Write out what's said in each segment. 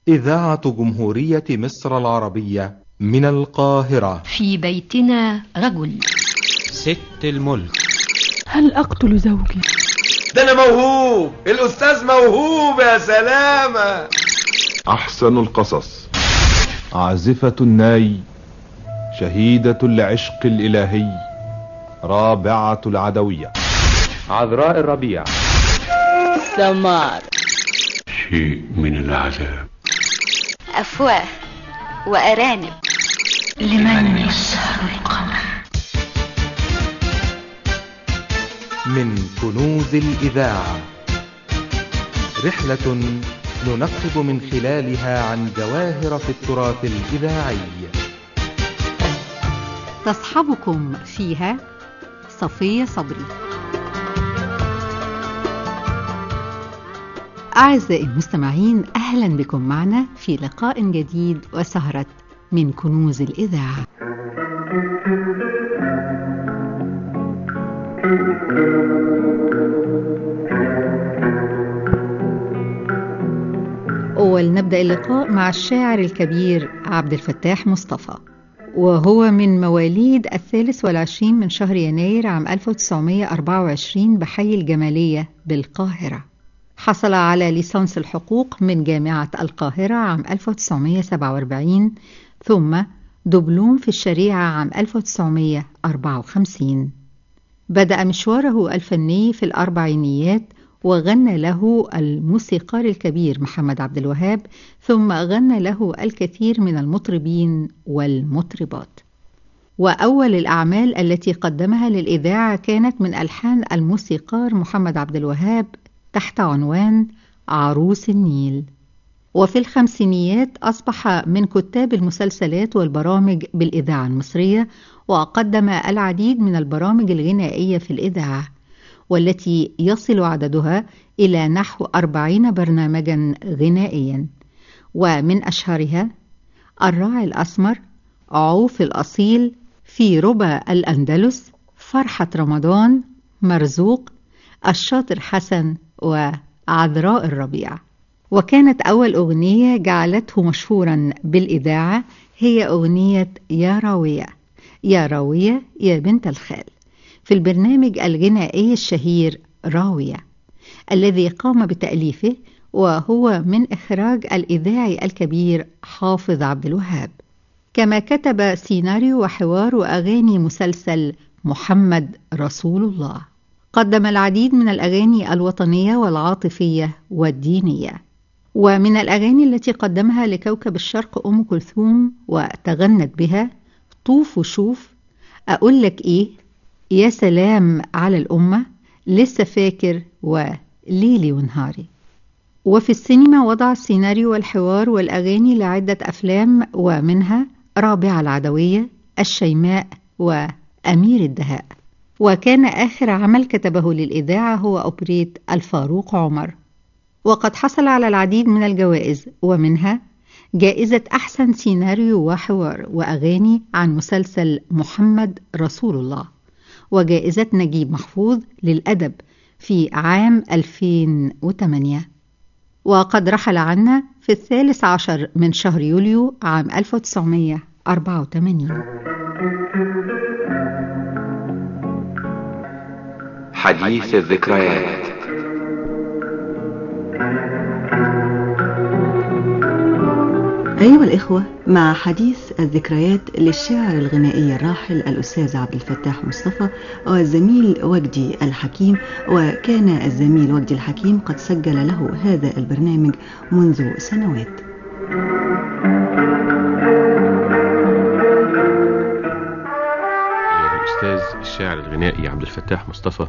إذاعة جمهورية مصر العربية من القاهرة في بيتنا رجل ست الملك هل أقتل زوجي؟ ده أنا موهوب الأستاذ موهوب يا سلامة أحسن القصص عازفة الناي شهيدة العشق الإلهي رابعة العدوية عذراء الربيع سمار شيء من العذاب أفواه وأرانب لمن يسهر القمر من كنوز الإذاعة رحلة ننقب من خلالها عن جواهر في التراث الإذاعي تصحبكم فيها صفية صبري أعزائي المستمعين أهلا بكم معنا في لقاء جديد وسهرة من كنوز الإذاعة ولنبدأ اللقاء مع الشاعر الكبير عبد الفتاح مصطفى وهو من مواليد الثالث والعشرين من شهر يناير عام 1924 بحي الجمالية بالقاهرة حصل على ليسانس الحقوق من جامعة القاهرة عام 1947 ثم دبلوم في الشريعة عام 1954 بدأ مشواره الفني في الأربعينيات وغنى له الموسيقار الكبير محمد عبد الوهاب ثم غنى له الكثير من المطربين والمطربات وأول الأعمال التي قدمها للإذاعة كانت من ألحان الموسيقار محمد عبد الوهاب تحت عنوان عروس النيل وفي الخمسينيات أصبح من كتاب المسلسلات والبرامج بالإذاعة المصرية وقدم العديد من البرامج الغنائية في الإذاعة والتي يصل عددها إلى نحو أربعين برنامجا غنائيا ومن أشهرها الراعي الأسمر عوف الأصيل في ربى الأندلس فرحة رمضان مرزوق الشاطر حسن وعذراء الربيع وكانت أول أغنية جعلته مشهورا بالإذاعة هي أغنية يا راوية يا راوية يا بنت الخال في البرنامج الغنائي الشهير راوية الذي قام بتأليفه وهو من إخراج الإذاعي الكبير حافظ عبد الوهاب كما كتب سيناريو وحوار وأغاني مسلسل محمد رسول الله قدم العديد من الأغاني الوطنية والعاطفية والدينية ومن الأغاني التي قدمها لكوكب الشرق أم كلثوم وتغنت بها طوف وشوف أقول لك إيه يا سلام على الأمة لسه فاكر وليلي ونهاري وفي السينما وضع السيناريو والحوار والأغاني لعدة أفلام ومنها رابعة العدوية الشيماء وأمير الدهاء وكان آخر عمل كتبه للإذاعة هو أوبريت الفاروق عمر وقد حصل على العديد من الجوائز ومنها جائزة أحسن سيناريو وحوار وأغاني عن مسلسل محمد رسول الله وجائزة نجيب محفوظ للأدب في عام 2008 وقد رحل عنا في الثالث عشر من شهر يوليو عام 1984 حديث الذكريات أيها الإخوة مع حديث الذكريات للشاعر الغنائي الراحل الأستاذ عبد الفتاح مصطفى والزميل وجدي الحكيم وكان الزميل وجدي الحكيم قد سجل له هذا البرنامج منذ سنوات الأستاذ الشاعر الغنائي عبد الفتاح مصطفى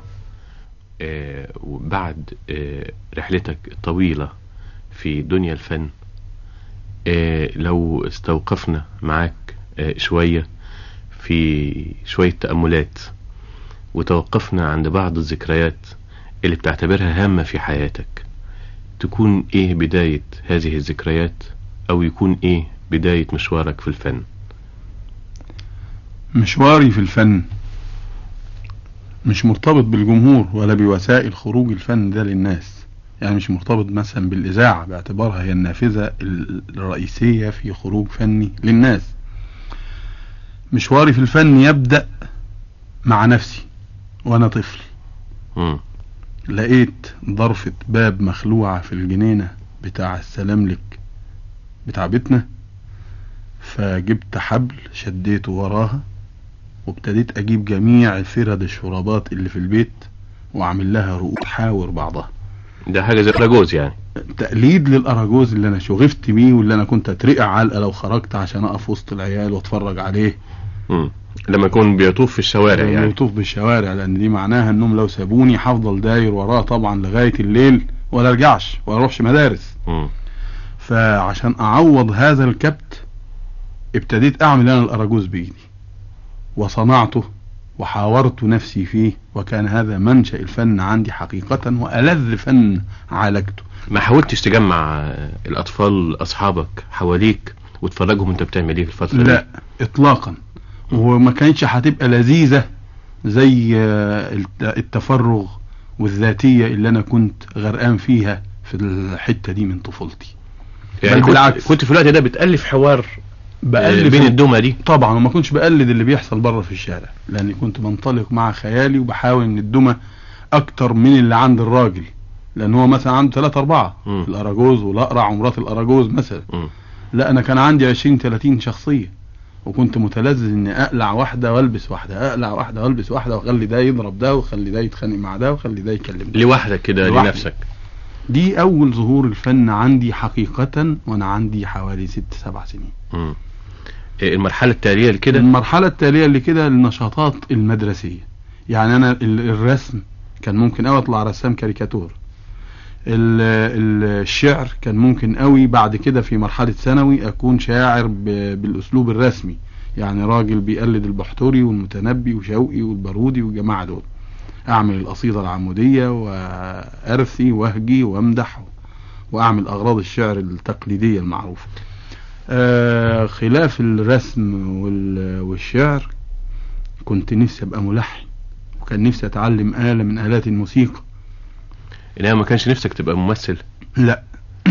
وبعد رحلتك الطويلة في دنيا الفن لو استوقفنا معاك شوية في شوية تأملات وتوقفنا عند بعض الذكريات اللي بتعتبرها هامة في حياتك تكون ايه بداية هذه الذكريات او يكون ايه بداية مشوارك في الفن مشواري في الفن مش مرتبط بالجمهور ولا بوسائل خروج الفن ده للناس يعني مش مرتبط مثلا بالإذاعة باعتبارها هي النافذة الرئيسية في خروج فني للناس مشواري في الفن يبدأ مع نفسي وأنا طفل م. لقيت ضرفة باب مخلوعة في الجنينة بتاع السلام لك بتاع بيتنا فجبت حبل شديته وراها وابتديت اجيب جميع فرد الشرابات اللي في البيت واعمل لها رؤوس تحاور بعضها ده حاجة زي اراجوز يعني تقليد للاراجوز اللي انا شغفت بيه واللي انا كنت اترقع علقه لو خرجت عشان اقف وسط العيال واتفرج عليه مم. لما يكون بيطوف في الشوارع يعني بيطوف بالشوارع لان دي معناها انهم لو سابوني هفضل داير وراه طبعا لغايه الليل ولا ارجعش ولا اروحش مدارس م. فعشان اعوض هذا الكبت ابتديت اعمل انا الاراجوز بايدي وصنعته وحاورت نفسي فيه وكان هذا منشأ الفن عندي حقيقة وألذ فن عالجته ما حاولتش تجمع الأطفال أصحابك حواليك وتفرجهم أنت بتعمل إيه في الفترة لا دي؟ إطلاقا وما كانتش هتبقى لذيذة زي التفرغ والذاتية اللي أنا كنت غرقان فيها في الحتة دي من طفولتي يعني كنت, بالعكس كنت في الوقت ده بتألف حوار بقلب بين الدمى دي طبعا وما كنتش بقلد اللي بيحصل بره في الشارع لاني كنت بنطلق مع خيالي وبحاول ان الدمى اكتر من اللي عند الراجل لان هو مثلا عنده ثلاثة اربعة م. الاراجوز والاقرع ومرات الاراجوز مثلا م. لا انا كان عندي 20 30 شخصية وكنت متلذذ اني اقلع واحدة والبس واحدة اقلع واحدة والبس واحدة واخلي ده يضرب ده واخلي ده يتخانق مع ده واخلي ده يكلم ده لوحدك كده لنفسك دي اول ظهور الفن عندي حقيقة وانا عندي حوالي ست سبع سنين م. المرحلة التالية لكده المرحلة التالية لكده النشاطات المدرسية يعني انا الرسم كان ممكن اوي اطلع رسام كاريكاتور الشعر كان ممكن قوي بعد كده في مرحلة ثانوي اكون شاعر بالاسلوب الرسمي يعني راجل بيقلد البحتوري والمتنبي وشوقي والبارودي والجماعة دول اعمل القصيدة العمودية وارثي واهجي وامدح واعمل اغراض الشعر التقليدية المعروفة آه خلاف الرسم والشعر كنت نفسي ابقى ملحن وكان نفسي اتعلم آلة من آلات الموسيقى انما ما كانش نفسك تبقى ممثل لا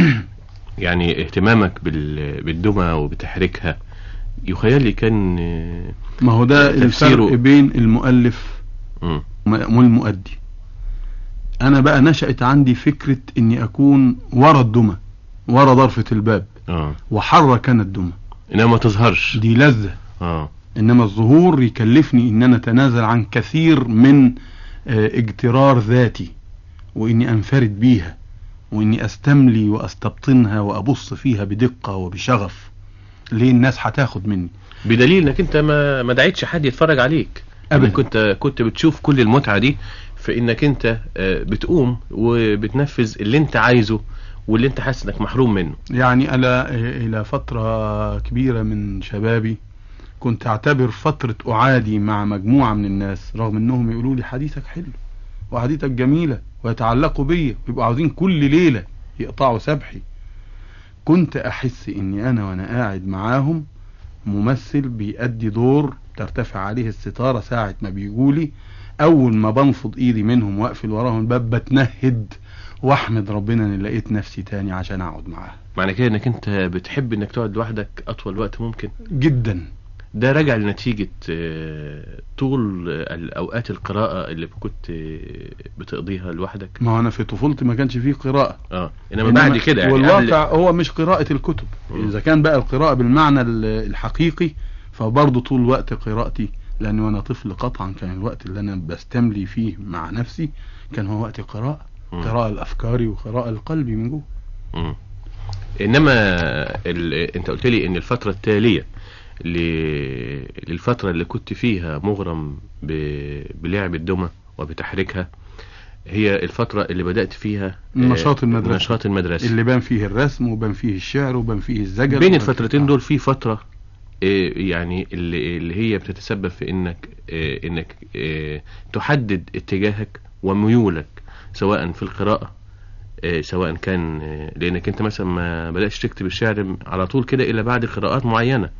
يعني اهتمامك بالدمى وبتحريكها يخيل لي كان ما هو ده الفرق بين المؤلف م. والمؤدي انا بقى نشأت عندي فكرة اني اكون ورا الدمى ورا ضرفة الباب اه وحرك انا الدمى انما ما تظهرش دي لذة اه انما الظهور يكلفني ان انا اتنازل عن كثير من اه اجترار ذاتي واني انفرد بيها واني استملي واستبطنها وابص فيها بدقة وبشغف ليه الناس هتاخد مني بدليل انك انت ما ما دعيتش حد يتفرج عليك ابدا كنت كنت بتشوف كل المتعة دي في انك انت بتقوم وبتنفذ اللي انت عايزه واللي انت حاسس انك محروم منه يعني انا الى فترة كبيرة من شبابي كنت اعتبر فترة اعادي مع مجموعة من الناس رغم انهم يقولوا لي حديثك حلو وحديثك جميلة ويتعلقوا بيا ويبقوا عاوزين كل ليلة يقطعوا سبحي كنت احس اني انا وانا قاعد معاهم ممثل بيأدي دور ترتفع عليه الستارة ساعة ما بيقولي اول ما بنفض ايدي منهم واقفل وراهم الباب بتنهد واحمد ربنا ان لقيت نفسي تاني عشان اقعد معاه معنى كده انك انت بتحب انك تقعد لوحدك اطول وقت ممكن جدا ده راجع لنتيجة طول اوقات القراءة اللي كنت بتقضيها لوحدك ما هو انا في طفولتي ما كانش فيه قراءة اه انما بعد كده يعني والواقع هو مش قراءة الكتب م. اذا كان بقى القراءة بالمعنى الحقيقي فبرضه طول وقت قراءتي لان وانا طفل قطعا كان الوقت اللي انا بستملي فيه مع نفسي كان هو وقت القراءة م. قراءة الافكاري وقراءة القلبي من جوه انما ال... انت قلت لي ان الفترة التالية ل... للفترة اللي كنت فيها مغرم ب... بلعب الدمى وبتحريكها هي الفترة اللي بدأت فيها النشاط المدرسي النشاط المدرسي اللي بان فيه الرسم وبان فيه الشعر وبان فيه الزجل بين الفترتين دول في فترة يعني اللي, اللي هي بتتسبب في انك انك تحدد اتجاهك وميولك سواء في القراءة سواء كان لانك انت مثلا ما بدأتش تكتب الشعر على طول كده الا بعد قراءات معينة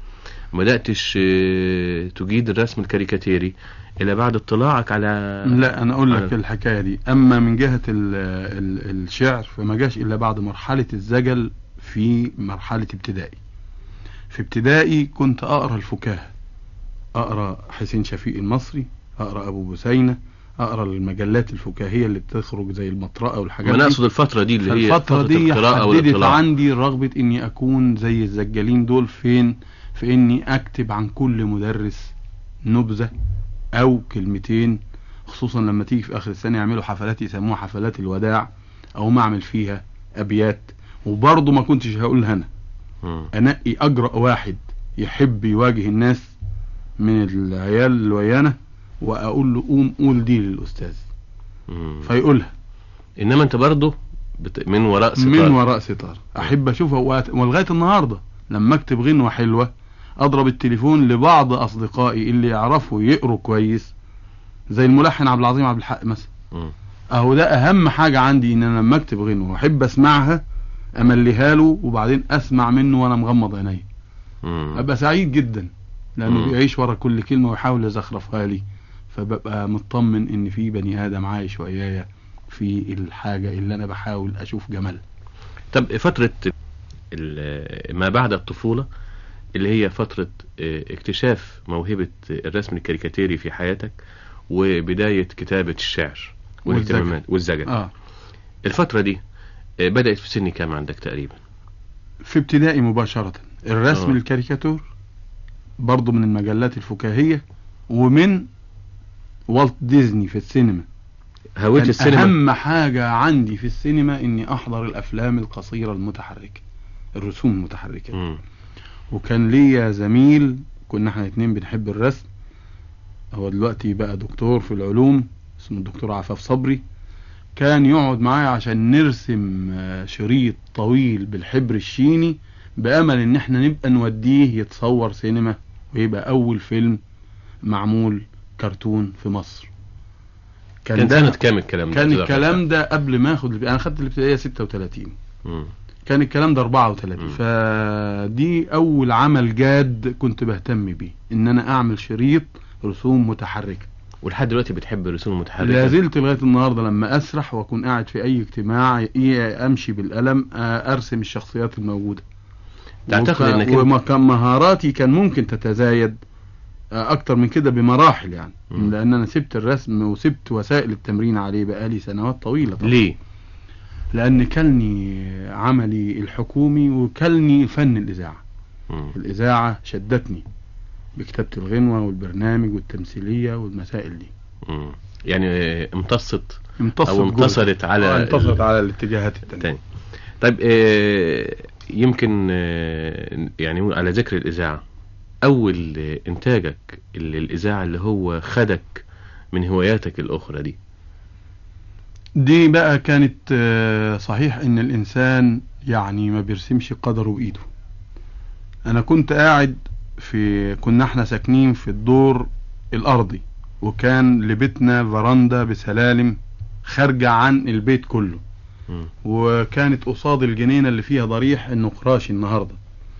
ما بداتش آه، تجيد الرسم الكاريكاتيري الا بعد اطلاعك على لا انا اقول لك على- الحكايه دي اما من جهه ال ال الشعر فما جاش الا بعد مرحله الزجل في مرحله ابتدائي في ابتدائي كنت اقرا الفكاهه اقرا حسين شفيق المصري اقرا ابو بسينه اقرا المجلات الفكاهيه اللي بتخرج زي المطرقه والحاجات ما انا دي اقصد الفتره دي اللي هي فالفترة فتره دي القراءه حددت والاطلاع عندي رغبة اني اكون زي الزجالين دول فين في اني اكتب عن كل مدرس نبذة او كلمتين خصوصا لما تيجي في اخر السنة يعملوا حفلات يسموها حفلات الوداع او ما اعمل فيها ابيات وبرضه ما كنتش هقولها انا مم. انقي اجرأ واحد يحب يواجه الناس من العيال الويانة واقول له قوم قول دي للاستاذ مم. فيقولها انما انت برضه بت... من وراء ستار من وراء ستار احب اشوفها وأت- ولغايه النهارده لما اكتب غنوه حلوه اضرب التليفون لبعض اصدقائي اللي يعرفوا يقروا كويس زي الملحن عبد العظيم عبد الحق مثلا مم. اهو ده اهم حاجه عندي ان انا لما اكتب غنوه واحب اسمعها امليها له وبعدين اسمع منه وانا مغمض عيني مم. ابقى سعيد جدا لانه مم. بيعيش ورا كل كلمه ويحاول يزخرفها لي فببقى مطمن ان في بني ادم عايش ويايا في الحاجه اللي انا بحاول اشوف جمالها طب فترة ال- ما بعد الطفولة اللي هي فترة آه، اكتشاف موهبة الرسم الكاريكاتيري في حياتك وبداية كتابة الشعر والاهتمامات والزجل اه الفترة دي آه، بدأت في سن كام عندك تقريبا في ابتدائي مباشرة الرسم آه. الكاريكاتور برضو من المجلات الفكاهية ومن والت ديزني في السينما هويت كان السينما أهم حاجة عندي في السينما إني أحضر الأفلام القصيرة المتحركة الرسوم المتحركة مم. وكان ليا زميل كنا احنا اتنين بنحب الرسم هو دلوقتي بقى دكتور في العلوم اسمه الدكتور عفاف صبري كان يقعد معايا عشان نرسم آه، شريط طويل بالحبر الشيني بأمل إن احنا نبقى نوديه يتصور سينما ويبقى أول فيلم معمول كرتون في مصر كان ده- سنة كام الكلام ده كان جزاك الكلام ده قبل ما اخد انا خدت الابتدائيه 36 مم. كان الكلام ده 34 مم. فدي اول عمل جاد كنت بهتم بيه ان انا اعمل شريط رسوم متحركه ولحد دلوقتي بتحب الرسوم المتحركة لا زلت لغايه النهارده لما اسرح واكون قاعد في اي اجتماع ي- امشي بالقلم آه، ارسم الشخصيات الموجوده تعتقد وك- إنك أنت- وما كان مهاراتي كان ممكن تتزايد آه، اكتر من كده بمراحل يعني مم. لان انا سبت الرسم وسبت وسائل التمرين عليه بقالي سنوات طويله طبعا. ليه لان كلني عملي الحكومي وكلني فن الاذاعه مم. الاذاعه شدتني بكتابه الغنوه والبرنامج والتمثيليه والمسائل دي مم. يعني آه، امتصت امتصت او جهدي. انتصرت على آه، انتصرت ال- على الاتجاهات التانية التاني طيب آه، يمكن آه، يعني على ذكر الإذاعة أول آه، إنتاجك اللي الإذاعة اللي هو خدك من هواياتك الأخرى دي دي بقى كانت آه، صحيح ان الانسان يعني ما بيرسمش قدره بايده انا كنت قاعد في كنا احنا ساكنين في الدور الارضي وكان لبيتنا فراندا بسلالم خارجة عن البيت كله مم. وكانت قصاد الجنينة اللي فيها ضريح النقراشي النهاردة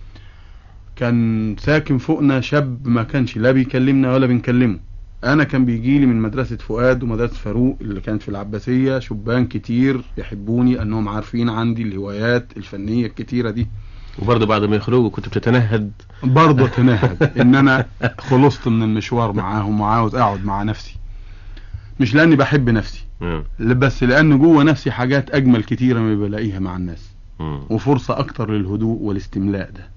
كان ساكن فوقنا شاب ما كانش لا بيكلمنا ولا بنكلمه انا كان بيجي لي من مدرسة فؤاد ومدرسة فاروق اللي كانت في العباسية شبان كتير يحبوني انهم عارفين عندي الهوايات الفنية الكتيرة دي وبرضه بعد ما يخرجوا كنت بتتنهد برضه تنهد ان انا خلصت من المشوار معاهم وعاوز اقعد مع نفسي مش لاني بحب نفسي مم. بس لان جوه نفسي حاجات اجمل كتيرة ما بلاقيها مع الناس مم. وفرصة أكتر للهدوء والاستملاء ده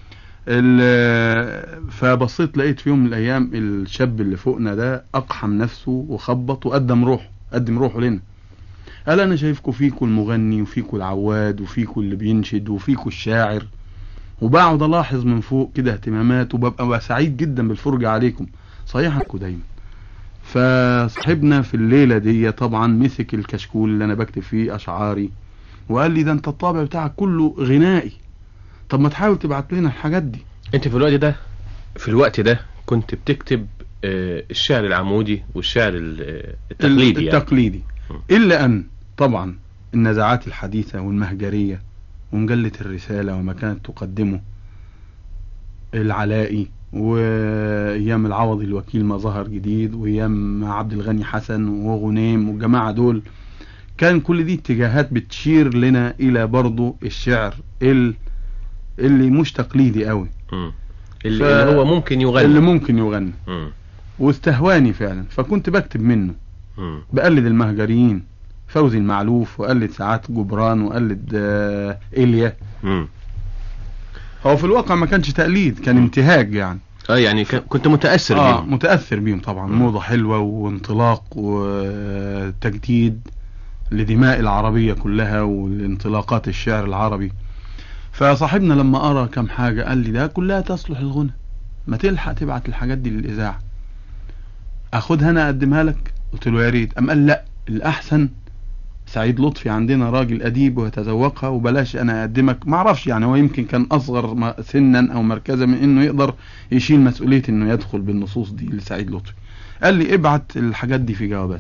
ال- فبصيت لقيت في يوم من الأيام الشاب اللي فوقنا ده أقحم نفسه وخبط وقدم روحه قدم روحه لنا قال أنا شايفكم فيكم المغني وفيكم العواد وفيكم اللي بينشد وفيكم الشاعر وبقعد ألاحظ من فوق كده اهتمامات وببقى ببقى سعيد جدا بالفرجة عليكم صحيح عنكم دايما فصاحبنا في الليلة دي طبعا مسك الكشكول اللي أنا بكتب فيه أشعاري وقال لي ده انت الطابع بتاعك كله غنائي طب ما تحاول تبعت لنا الحاجات دي أنت في الوقت ده في الوقت ده كنت بتكتب آه، الشعر العمودي والشعر ال- آه، التقليدي يعني. التقليدي الا ان طبعا النزعات الحديثة والمهجرية ومجلة الرسالة وما كانت تقدمه العلائي وايام العوضي الوكيل ما ظهر جديد وايام عبد الغني حسن وغنيم والجماعه دول كان كل دي اتجاهات بتشير لنا الى برضو الشعر ال- اللي مش تقليدي قوي مم. اللي, اللي هو ممكن يغني اللي ممكن يغني مم. واستهواني فعلا فكنت بكتب منه مم. بقلد المهجريين فوزي المعلوف وقلد ساعات جبران وقلد آه، إيليا مم. هو في الواقع ما كانش تقليد كان انتهاج يعني اه يعني ك- كنت متأثر اه بيهم متأثر بيهم طبعا مم. موضة حلوة وانطلاق وتجديد لدماء العربية كلها والانطلاقات الشعر العربي فصاحبنا لما أرى كم حاجة قال لي ده كلها تصلح الغنى ما تلحق تبعت الحاجات دي للإذاعة أخدها أنا أقدمها لك قلت له يا ريت أم قال لا الأحسن سعيد لطفي عندنا راجل أديب ويتذوقها وبلاش أنا أقدمك ما أعرفش يعني هو يمكن كان أصغر م- سنا أو مركزا من إنه يقدر يشيل مسؤولية إنه يدخل بالنصوص دي لسعيد لطفي قال لي ابعت الحاجات دي في جوابات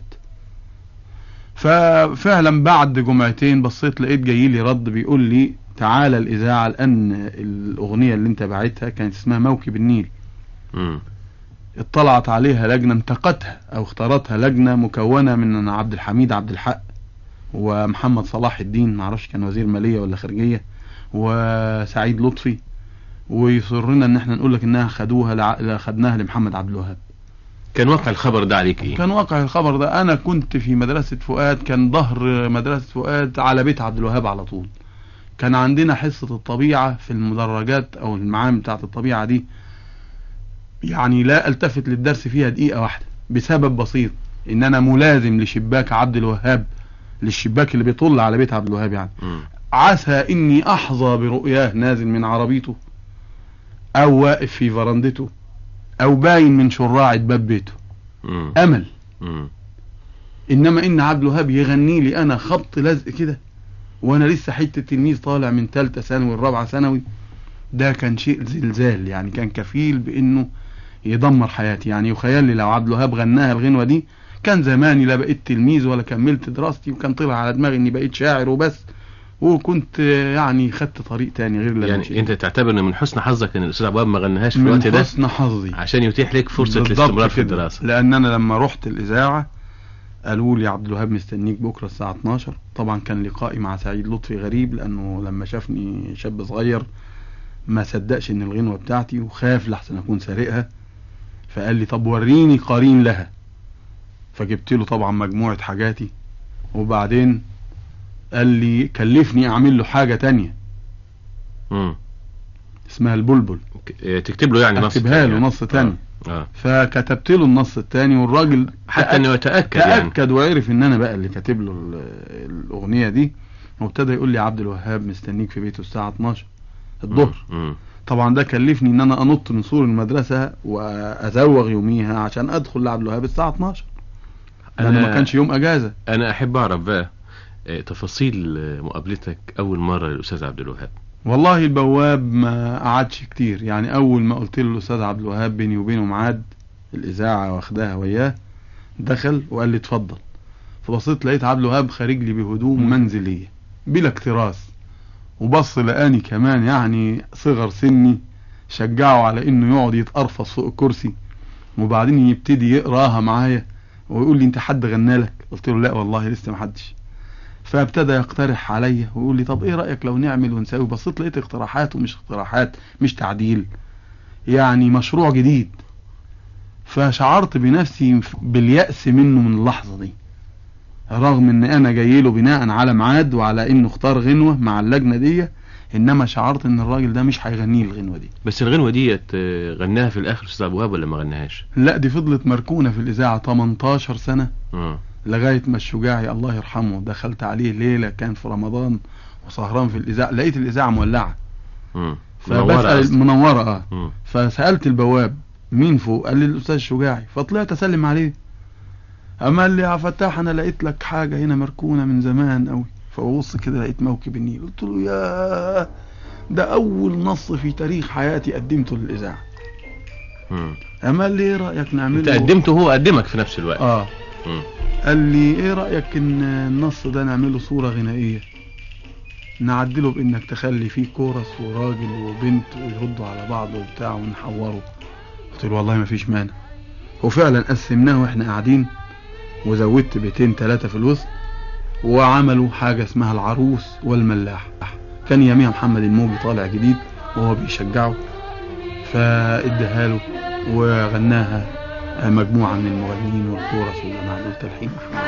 ففعلا بعد جمعتين بصيت لقيت جاي لي رد بيقول لي تعالى الإذاعة لأن الأغنية اللي أنت باعتها كانت اسمها موكب النيل مم. اطلعت عليها لجنة انتقتها أو اختارتها لجنة مكونة من عبد الحميد عبد الحق ومحمد صلاح الدين معرفش كان وزير مالية ولا خارجية وسعيد لطفي ويصرنا ان احنا نقول لك انها خدوها لع... لا خدناها لمحمد عبد الوهاب كان واقع الخبر ده عليك ايه كان واقع الخبر ده انا كنت في مدرسة فؤاد كان ظهر مدرسة فؤاد على بيت عبد الوهاب على طول كان عندنا حصة الطبيعة في المدرجات او المعامل بتاعت الطبيعة دي يعني لا التفت للدرس فيها دقيقة واحدة بسبب بسيط ان انا ملازم لشباك عبد الوهاب للشباك اللي بيطل على بيت عبد الوهاب يعني مم. عسى اني احظى برؤياه نازل من عربيته او واقف في فرندته او باين من شراعة باب بيته مم. امل مم. انما ان عبد الوهاب يغني لي انا خبط لزق كده وانا لسه حته تلميذ طالع من ثالثه ثانوي الرابعه ثانوي ده كان شيء زلزال يعني كان كفيل بانه يدمر حياتي يعني يخيل لي لو عبد الوهاب غناها الغنوه دي كان زماني لا بقيت تلميذ ولا كملت دراستي وكان طلع على دماغي اني بقيت شاعر وبس وكنت يعني خدت طريق تاني غير اللي أنا مشيت يعني انت تعتبر ان من حسن حظك ان الاستاذ عبد الوهاب ما غناهاش في من الوقت ده حسن حظي عشان يتيح لك فرصة بالضبط الاستمرار في كده. الدراسة لان انا لما رحت الاذاعه قالوا لي عبد الوهاب مستنيك بكره الساعه 12 طبعا كان لقائي مع سعيد لطفي غريب لانه لما شافني شاب صغير ما صدقش ان الغنوه بتاعتي وخاف لحسن اكون سارقها فقال لي طب وريني قرين لها فجبت له طبعا مجموعه حاجاتي وبعدين قال لي كلفني اعمل له حاجه تانية مم. اسمها البلبل ك- تكتب له يعني نص اكتبها له تاني. نص تاني اه فكتبت له النص التاني والراجل حتى انه يتأكد يعني تأكد وعرف ان انا بقى اللي كاتب له ال- الاغنية دي وابتدى يقول لي عبد الوهاب مستنيك في بيته الساعة 12 الظهر مم. طبعا ده كلفني ان انا انط من سور المدرسة وازوغ يوميها عشان ادخل لعبد الوهاب الساعة 12 لانه أنا- ما كانش يوم اجازة انا احب اعرف بقى آه، تفاصيل آه، مقابلتك اول مرة للاستاذ عبد الوهاب والله البواب ما قعدش كتير يعني اول ما قلت له الاستاذ عبد الوهاب بيني وبينه ميعاد الاذاعه واخداها وياه دخل وقال لي اتفضل فبصيت لقيت عبد الوهاب خارج لي بهدوم منزليه بلا اكتراث وبص لقاني كمان يعني صغر سني شجعه على انه يقعد يتقرفص فوق الكرسي وبعدين يبتدي يقراها معايا ويقول لي انت حد غنالك قلت له لا والله لسه ما حدش فابتدى يقترح عليا ويقول لي طب ايه رايك لو نعمل ونسوي بصيت لقيت اقتراحات ومش اقتراحات مش تعديل يعني مشروع جديد فشعرت بنفسي باليأس منه من اللحظة دي رغم ان انا جاي له بناء على ميعاد وعلى انه اختار غنوة مع اللجنة دي انما شعرت ان الراجل ده مش هيغني لي الغنوة دي بس الغنوة ديت آه، غناها في الاخر استاذ عبد الوهاب ولا ما غناهاش لا دي فضلت مركونة في الاذاعة 18 سنة اه لغاية ما الشجاعي الله يرحمه دخلت عليه ليلة كان في رمضان وسهران في الإذاعة لقيت الإذاعة مولعة مم. منورة فبسأل قصدي. منورة اه مم. فسألت البواب مين فوق قال لي الأستاذ الشجاعي فطلعت أسلم عليه أما قال لي يا فتاح أنا لقيت لك حاجة هنا مركونة من زمان أوي فببص كده لقيت موكب النيل قلت له يا ده أول نص في تاريخ حياتي قدمته للإذاعة مم. أما قال لي إيه رأيك نعمله انت قدمته وهو قدمك في نفس الوقت اه مم. قال لي ايه رأيك ان النص ده نعمله صورة غنائية نعدله بانك تخلي فيه كورس وراجل وبنت ويردوا على بعض وبتاع ونحوره قلت له والله ما فيش مانع وفعلا قسمناه واحنا قاعدين وزودت بيتين ثلاثة في الوسط وعملوا حاجة اسمها العروس والملاح كان ياميها محمد الموجي طالع جديد وهو بيشجعه فاداها له وغناها مجموعة من المغنيين والكورس والجماعة دول تلحين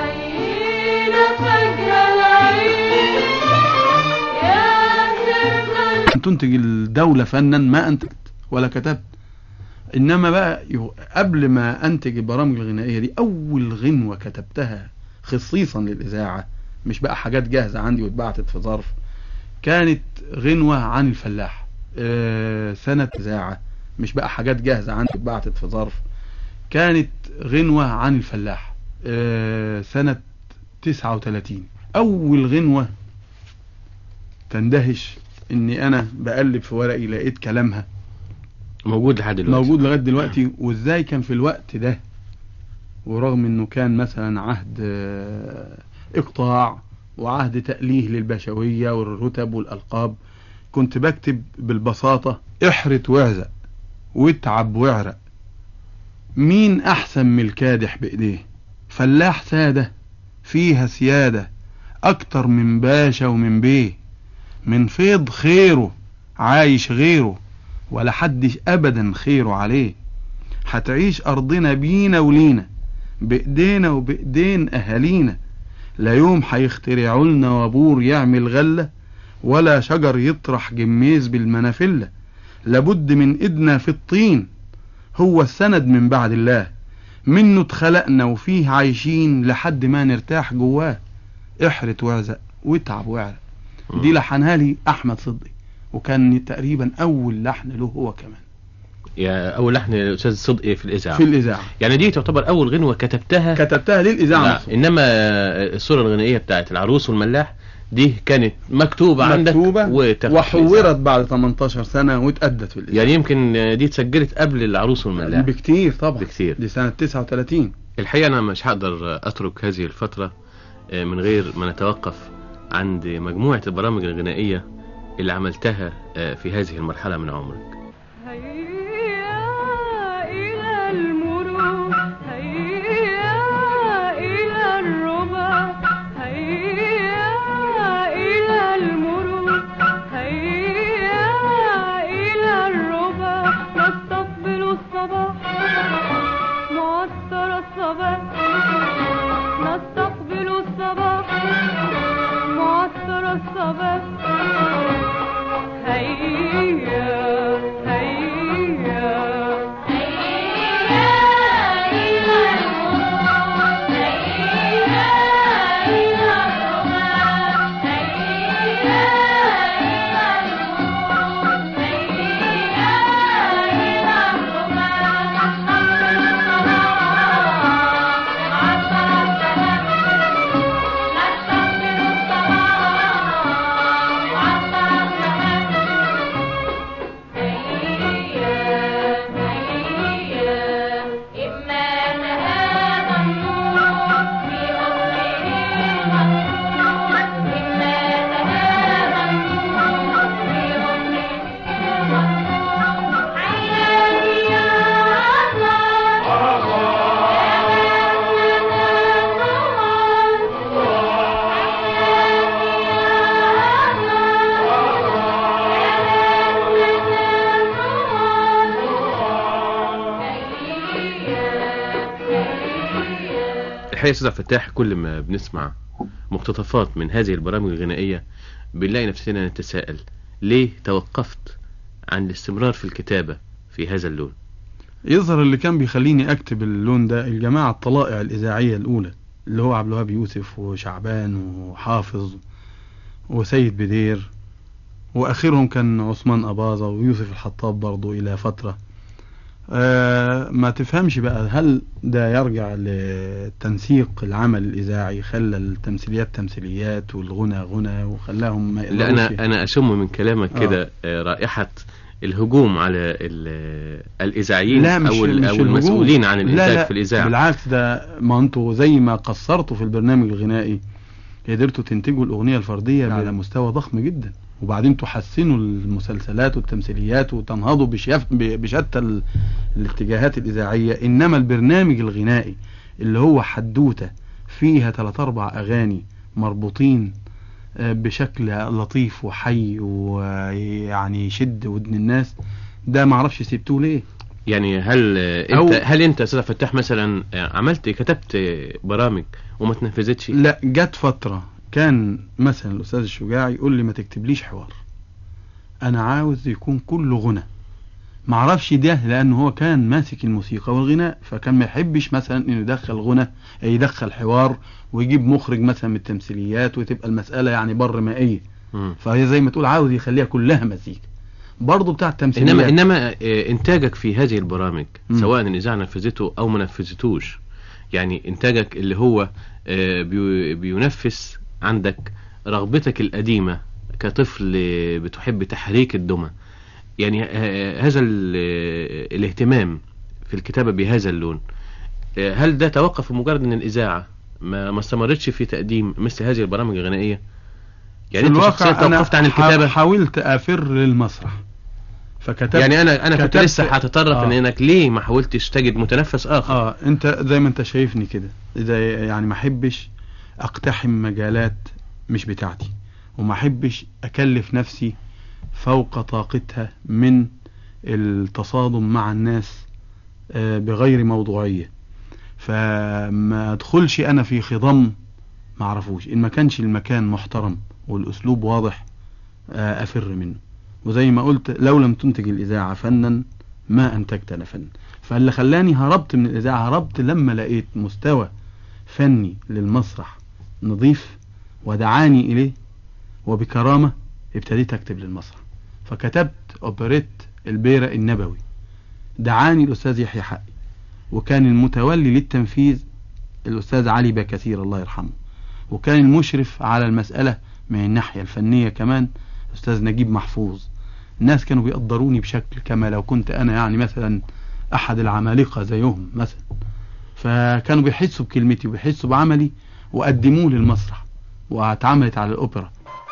محمد تنتج الدولة فنا ما أنتجت ولا كتبت إنما بقى قبل ما أنتج البرامج الغنائية دي أول غنوة كتبتها خصيصا للإذاعة مش بقى حاجات جاهزة عندي واتبعتت في ظرف كانت غنوة عن الفلاح أه سنة إذاعة مش بقى حاجات جاهزة عندي واتبعتت في ظرف كانت غنوة عن الفلاح أه سنة 39 أول غنوة تندهش إني أنا بقلب في ورقي لقيت كلامها موجود لحد دلوقتي موجود لغاية دلوقتي وإزاي كان في الوقت ده ورغم إنه كان مثلا عهد أه إقطاع وعهد تأليه للبشوية والرتب والألقاب كنت بكتب بالبساطة احرت واعزق واتعب واعرق مين أحسن من الكادح بإيديه فلاح سادة فيها سيادة أكتر من باشا ومن بيه من فيض خيره عايش غيره ولا حدش أبدا خيره عليه هتعيش أرضنا بينا ولينا بإيدينا وبإيدين أهالينا لا يوم هيخترعوا لنا وابور يعمل غلة ولا شجر يطرح جميز بالمنافلة لابد من ايدنا في الطين هو السند من بعد الله منه اتخلقنا وفيه عايشين لحد ما نرتاح جواه احرت واعزق واتعب واعرق دي لحنها لي احمد صدقي وكان تقريبا اول لحن له هو كمان يا اول لحن الاستاذ صدقي في الاذاعه في الاذاعه يعني دي تعتبر اول غنوه كتبتها كتبتها للاذاعه لا. انما الصوره الغنائيه بتاعت العروس والملاح دي كانت مكتوبه, مكتوبة عندك وحورت بعد 18 سنه واتأدت في الإذاعة يعني يمكن دي اتسجلت قبل العروس والملاح بكتير طبعا بكتير دي سنه 39 الحقيقه انا مش هقدر اترك هذه الفتره من غير ما نتوقف عند مجموعه البرامج الغنائيه اللي عملتها في هذه المرحله من عمرك الحقيقة أستاذ فتاح كل ما بنسمع مقتطفات من هذه البرامج الغنائية بنلاقي نفسنا نتساءل ليه توقفت عن الاستمرار في الكتابة في هذا اللون يظهر اللي كان بيخليني أكتب اللون ده الجماعة الطلائع الإذاعية الأولى اللي هو عبد الوهاب يوسف وشعبان وحافظ وسيد بدير وآخرهم كان عثمان أباظة ويوسف الحطاب برضو إلى فترة آه ما تفهمش بقى هل ده يرجع لتنسيق العمل الإذاعي خلى التمثيليات تمثيليات والغنى غنى وخلاهم ما لا أنا أنا أشم من كلامك آه. كده آه رائحة الهجوم على الإذاعيين لا مش أو, مش أو المسؤولين عن الإنتاج لا لا في الإذاعة بالعكس ده ما انتوا زي ما قصرتوا في البرنامج الغنائي قدرتوا تنتجوا الأغنية الفردية على مستوى ضخم جدا وبعدين تحسنوا المسلسلات والتمثيليات وتنهضوا بشيف ب- بشتى ال- الاتجاهات الإذاعية إنما البرنامج الغنائي اللي هو حدوتة فيها ثلاث أربع أغاني مربوطين آه، بشكل لطيف وحي ويعني يشد ودن الناس ده معرفش سيبتوه ليه يعني هل آه، أو- انت هل انت يا استاذ فتاح مثلا آه، عملت كتبت آه، برامج وما تنفذتش لا جت فترة كان مثلا الأستاذ الشجاع يقول لي ما تكتبليش حوار أنا عاوز يكون كله غنى معرفش ده لأنه هو كان ماسك الموسيقى والغناء فكان ما يحبش مثلا إنه يدخل غنى يدخل حوار ويجيب مخرج مثلا من التمثيليات وتبقى المسألة يعني بر مائية مم. فهي زي ما تقول عاوز يخليها كلها مزيكا برضه بتاع التمثيليات انما انما آه، انتاجك في هذه البرامج مم. سواء الاذاعه نفذته او ما نفذتوش يعني انتاجك اللي هو آه، بي- بينفس عندك رغبتك القديمه كطفل آه، بتحب تحريك الدمى يعني آه، هذا ال- آه، الاهتمام في الكتابه بهذا اللون آه، هل ده توقف بمجرد ان الاذاعه ما ما استمرتش في تقديم مثل هذه البرامج الغنائيه يعني في انت الواقع شخصيا أنا توقفت عن ح- الكتابه حاولت أفر للمسرح فكتبت يعني انا انا كنت كتبت- لسه هتطرق آه. ان انك ليه ما حاولتش تجد متنفس اخر اه انت زي ما انت شايفني كده اذا يعني ما احبش اقتحم مجالات مش بتاعتي وما احبش اكلف نفسي فوق طاقتها من التصادم مع الناس آه، بغير موضوعية فما ادخلش انا في خضم ما اعرفوش ان ما كانش المكان محترم والاسلوب واضح آه، افر منه وزي ما قلت لو لم تنتج الاذاعة فنا ما انتجت انا فن فاللي خلاني هربت من الاذاعة هربت لما لقيت مستوى فني للمسرح نظيف ودعاني اليه وبكرامة ابتديت اكتب للمسرح فكتبت اوبريت البيرة النبوي دعاني الاستاذ يحيى حقي وكان المتولي للتنفيذ الاستاذ علي بكثير الله يرحمه وكان المشرف على المسألة من الناحية الفنية كمان الاستاذ نجيب محفوظ الناس كانوا بيقدروني بشكل كما لو كنت انا يعني مثلا احد العمالقة زيهم مثلا فكانوا بيحسوا بكلمتي وبيحسوا بعملي وقدموه للمسرح واتعملت على الاوبرا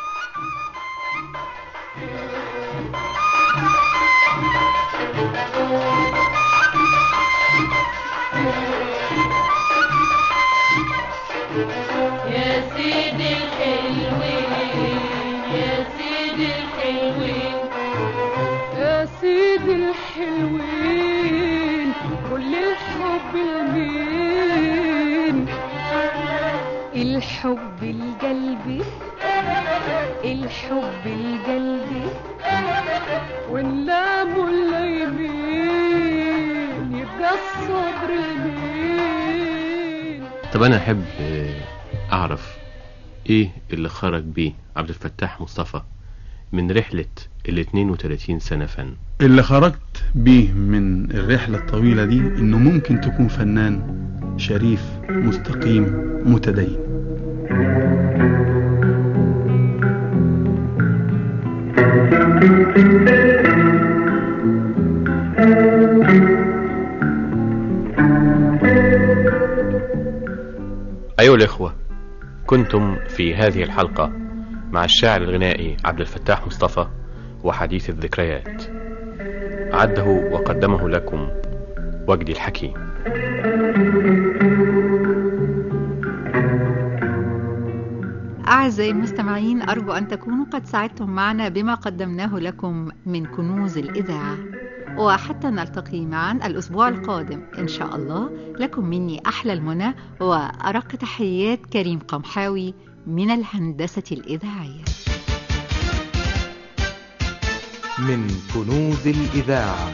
يا سيدي الحلوين يا سيدي الحلوين يا سيدي الحلوين كل الحب لمين الحب القلبي الحب القلبي ونلاموا اللايمين يبقى الصبر لمين طب انا احب آه، اعرف ايه اللي خرج بيه عبد الفتاح مصطفى من رحلة ال 32 سنة فن اللي خرجت بيه من الرحلة الطويلة دي انه ممكن تكون فنان شريف مستقيم متدين أيها الإخوة كنتم في هذه الحلقة مع الشاعر الغنائي عبد الفتاح مصطفى وحديث الذكريات عده وقدمه لكم وجدي الحكيم أعزائي المستمعين أرجو أن تكونوا قد سعدتم معنا بما قدمناه لكم من كنوز الإذاعة وحتى نلتقي معا الأسبوع القادم إن شاء الله لكم مني أحلى المنى وأرق تحيات كريم قمحاوي من الهندسة الإذاعية من كنوز الإذاعة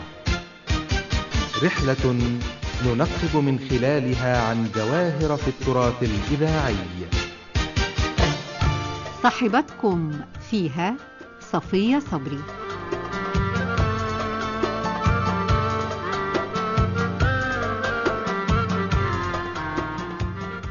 رحلة ننقب من خلالها عن جواهر في التراث الإذاعي صاحبتكم فيها صفية صبري